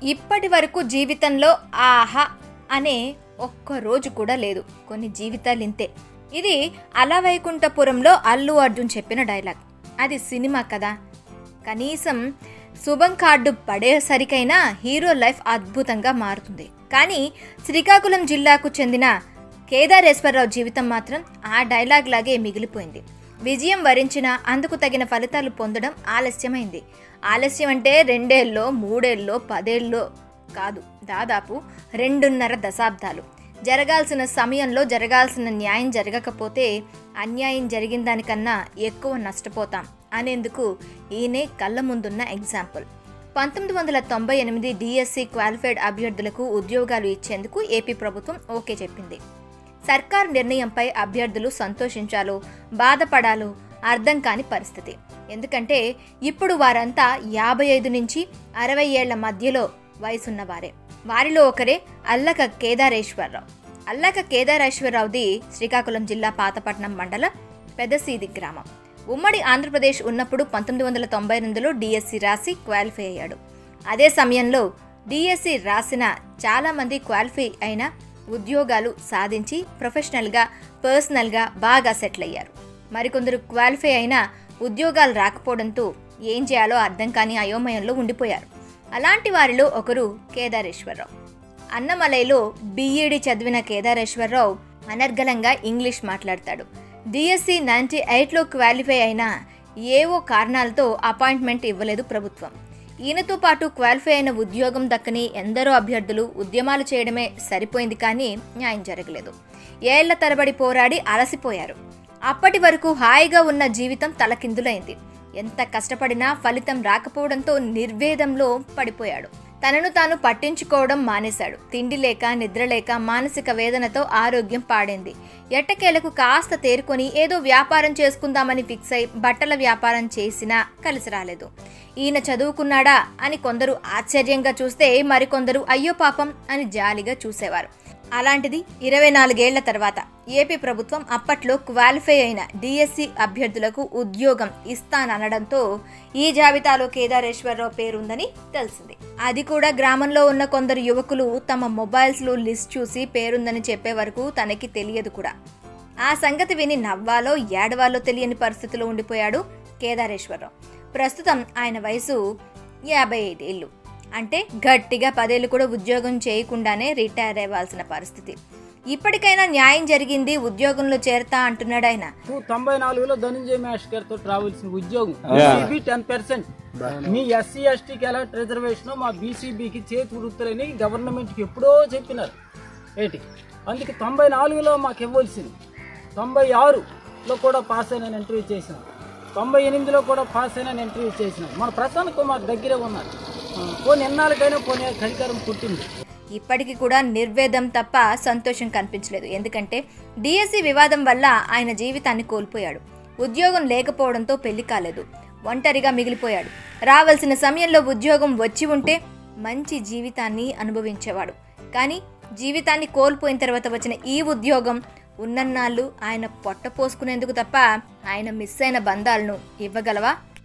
ఇప్పటి వరకు జీవితంలో ఆహా అనే ఒక్క రోజు కూడా లేదు కొన్ని జీవితాలు ఇంతే ఇది అలవైకుంఠపురంలో అల్లు అర్జున్ చెప్పిన డైలాగ్ అది సినిమా కదా కనీసం శుభం కార్డు పడేసరికైనా హీరో లైఫ్ అద్భుతంగా మారుతుంది కానీ శ్రీకాకుళం జిల్లాకు చెందిన కేదారేశ్వరరావు జీవితం మాత్రం ఆ డైలాగ్ లాగే మిగిలిపోయింది విజయం వరించినా అందుకు తగిన ఫలితాలు పొందడం ఆలస్యమైంది ఆలస్యం అంటే రెండేళ్ళలో మూడేళ్ళలో పదేళ్ళలో కాదు దాదాపు రెండున్నర దశాబ్దాలు జరగాల్సిన సమయంలో జరగాల్సిన న్యాయం జరగకపోతే అన్యాయం జరిగిన దానికన్నా ఎక్కువ నష్టపోతాం అనేందుకు ఈయనే కళ్ళ ముందున్న ఎగ్జాంపుల్ పంతొమ్మిది వందల తొంభై ఎనిమిది డిఎస్సి క్వాలిఫైడ్ అభ్యర్థులకు ఉద్యోగాలు ఇచ్చేందుకు ఏపీ ప్రభుత్వం ఓకే చెప్పింది సర్కార్ నిర్ణయంపై అభ్యర్థులు సంతోషించాలో బాధపడాలో అర్థం కాని పరిస్థితి ఎందుకంటే ఇప్పుడు వారంతా యాభై ఐదు నుంచి అరవై ఏళ్ల మధ్యలో వయసున్నవారే వారిలో ఒకరే అల్లక కేదారేశ్వరరావు అల్లక కేదారేశ్వరరావుది శ్రీకాకుళం జిల్లా పాతపట్నం మండలం పెదసీది గ్రామం ఉమ్మడి ఆంధ్రప్రదేశ్ ఉన్నప్పుడు పంతొమ్మిది వందల తొంభై ఎనిమిదిలో డిఎస్సి రాసి క్వాలిఫై అయ్యాడు అదే సమయంలో డిఎస్సి రాసిన చాలామంది క్వాలిఫై అయిన ఉద్యోగాలు సాధించి ప్రొఫెషనల్గా పర్సనల్గా బాగా సెటిల్ అయ్యారు మరికొందరు క్వాలిఫై అయిన ఉద్యోగాలు రాకపోవడంతో ఏం చేయాలో అర్థం కాని అయోమయంలో ఉండిపోయారు అలాంటి వారిలో ఒకరు కేదారేశ్వరరావు అన్నమలైలో బీఈడి చదివిన కేదారేశ్వరరావు అనర్గళంగా ఇంగ్లీష్ మాట్లాడతాడు డిఎస్సి నైంటీ ఎయిట్లో క్వాలిఫై అయిన ఏవో కారణాలతో అపాయింట్మెంట్ ఇవ్వలేదు ప్రభుత్వం ఈయనతో పాటు క్వాలిఫై అయిన ఉద్యోగం దక్కని ఎందరో అభ్యర్థులు ఉద్యమాలు చేయడమే సరిపోయింది కానీ న్యాయం జరగలేదు ఏళ్ల తరబడి పోరాడి అలసిపోయారు అప్పటి వరకు హాయిగా ఉన్న జీవితం తలకిందులైంది ఎంత కష్టపడినా ఫలితం రాకపోవడంతో నిర్వేదంలో పడిపోయాడు తనను తాను పట్టించుకోవడం మానేశాడు తిండి లేక నిద్ర లేక మానసిక వేదనతో ఆరోగ్యం పాడైంది ఎట్టకేలకు కాస్త తేరుకొని ఏదో వ్యాపారం చేసుకుందామని ఫిక్స్ అయి బట్టల వ్యాపారం చేసినా కలిసి రాలేదు ఈయన చదువుకున్నాడా అని కొందరు ఆశ్చర్యంగా చూస్తే మరికొందరు అయ్యో పాపం అని జాలిగా చూసేవారు అలాంటిది ఇరవై నాలుగేళ్ల తర్వాత ఏపీ ప్రభుత్వం అప్పట్లో క్వాలిఫై అయిన డిఎస్సి అభ్యర్థులకు ఉద్యోగం ఇస్తాననడంతో ఈ జాబితాలో కేదారేశ్వరరావు పేరుందని తెలిసింది అది కూడా గ్రామంలో ఉన్న కొందరు యువకులు తమ మొబైల్స్లో లిస్ట్ చూసి పేరుందని చెప్పే వరకు తనకి తెలియదు కూడా ఆ సంగతి విని నవ్వాలో ఏడవాలో తెలియని పరిస్థితిలో ఉండిపోయాడు కేదారేశ్వరరావు ప్రస్తుతం ఆయన వయసు యాభై ఐదేళ్ళు అంటే గట్టిగా పదేళ్ళు కూడా ఉద్యోగం చేయకుండానే రిటైర్ అవ్వాల్సిన పరిస్థితి ఇప్పటికైనా న్యాయం జరిగింది ఉద్యోగంలో చేరతా అంటున్నాడు ఆయన నువ్వు తొంభై నాలుగులో ధనంజయ మాస్టర్ గారితో రావాల్సిన ఉద్యోగం బీసీబీ టెన్ పర్సెంట్ మీ ఎస్సీ ఎస్టీకి ఎలా రిజర్వేషన్ మా బీసీబీకి చేతి వృత్తులని గవర్నమెంట్కి ఎప్పుడో చెప్పినారు ఏంటి అందుకే తొంభై నాలుగులో మాకు ఇవ్వాల్సింది తొంభై ఆరులో కూడా పాస్ అయిన ఇంటర్వ్యూ చేసినాం తొంభై ఎనిమిదిలో కూడా పాస్ అయిన ఇంటర్వ్యూ చేసినాం మన ప్రసన్న కుమార్ దగ్గరే ఉన్నారు ఆ, పోనీ ఎన్నాళ్ళకైనా పోనీ కనికరం పుట్టింది ఇప్పటికీ కూడా నిర్వేదం తప్ప సంతోషం కనిపించలేదు ఎందుకంటే డిఎస్సి వివాదం వల్ల ఆయన జీవితాన్ని కోల్పోయాడు ఉద్యోగం లేకపోవడంతో పెళ్లి కాలేదు ఒంటరిగా మిగిలిపోయాడు రావాల్సిన సమయంలో ఉద్యోగం వచ్చి ఉంటే మంచి జీవితాన్ని అనుభవించేవాడు కానీ జీవితాన్ని కోల్పోయిన తర్వాత వచ్చిన ఈ ఉద్యోగం ఉన్నన్నాళ్ళు ఆయన పొట్ట పోసుకునేందుకు తప్ప ఆయన మిస్ అయిన బంధాలను ఇవ్వగలవా